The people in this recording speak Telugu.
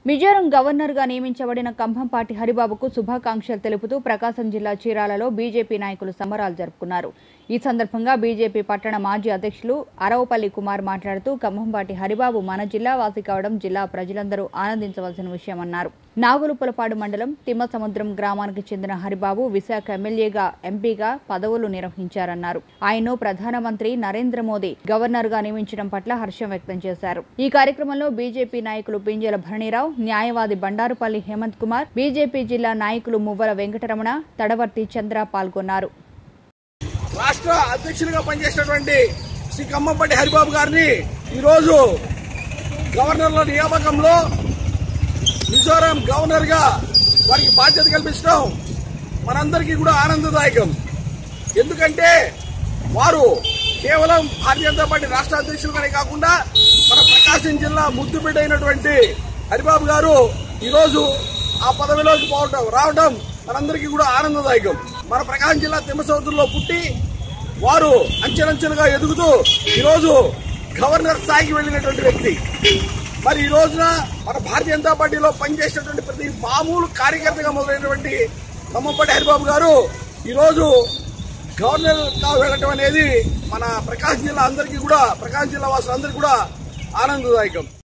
మిజోరం గవర్నర్గా నియమించబడిన కంభంపాటి హరిబాబుకు శుభాకాంక్షలు తెలుపుతూ ప్రకాశం జిల్లా చీరాలలో బీజేపీ నాయకులు సంబరాలు జరుపుకున్నారు ఈ సందర్భంగా బీజేపీ పట్టణ మాజీ అధ్యక్షులు అరవపల్లి కుమార్ మాట్లాడుతూ కంభంపాటి హరిబాబు మన జిల్లా వాసి కావడం జిల్లా ప్రజలందరూ ఆనందించవలసిన విషయమన్నారు నాగులుపులపాడు మండలం తిమ్మసముద్రం గ్రామానికి చెందిన హరిబాబు విశాఖ ఎమ్మెల్యేగా ఎంపీగా పదవులు నిర్వహించారన్నారు ఆయన్ను ప్రధానమంత్రి నరేంద్ర మోదీ గవర్నర్గా నియమించడం పట్ల హర్షం వ్యక్తం చేశారు ఈ కార్యక్రమంలో బీజేపీ నాయకులు పింజల భరణిరావు న్యాయవాది బండారుపల్లి హేమంత్ కుమార్ బీజేపీ జిల్లా నాయకులు మువ్వల వెంకటరమణ తడవర్తి చంద్ర పాల్గొన్నారు రాష్ట్ర అధ్యక్షులుగా పనిచేసినటువంటి శ్రీ కమ్మపట్టి హరిబాబు గారిని ఈరోజు గవర్నర్ల నియామకంలో మిజోరాం గవర్నర్ గా వారికి బాధ్యత కల్పించడం మనందరికీ కూడా ఆనందదాయకం ఎందుకంటే వారు కేవలం భారతీయ జనతా పార్టీ రాష్ట్ర అధ్యక్షులుగానే కాకుండా మన ప్రకాశం జిల్లా ముద్దుబిడ్డ అయినటువంటి హరిబాబు గారు ఈరోజు ఆ పదవిలోకి పోవటం రావడం మనందరికీ కూడా ఆనందదాయకం మన ప్రకాశం జిల్లా తిమ్మసముద్రంలో పుట్టి వారు అంచెలంచెలుగా ఎదుగుతూ ఈరోజు గవర్నర్ స్థాయికి వెళ్ళినటువంటి వ్యక్తి మరి ఈ రోజున మన భారతీయ జనతా పార్టీలో పనిచేసినటువంటి ప్రతి మామూలు కార్యకర్తగా మొదలైనటువంటి ఖమ్మంపాటి హరిబాబు గారు ఈరోజు గవర్నర్ గా వెళ్ళటం అనేది మన ప్రకాశం జిల్లా అందరికీ కూడా ప్రకాశం జిల్లా వాసులందరికీ కూడా ఆనందదాయకం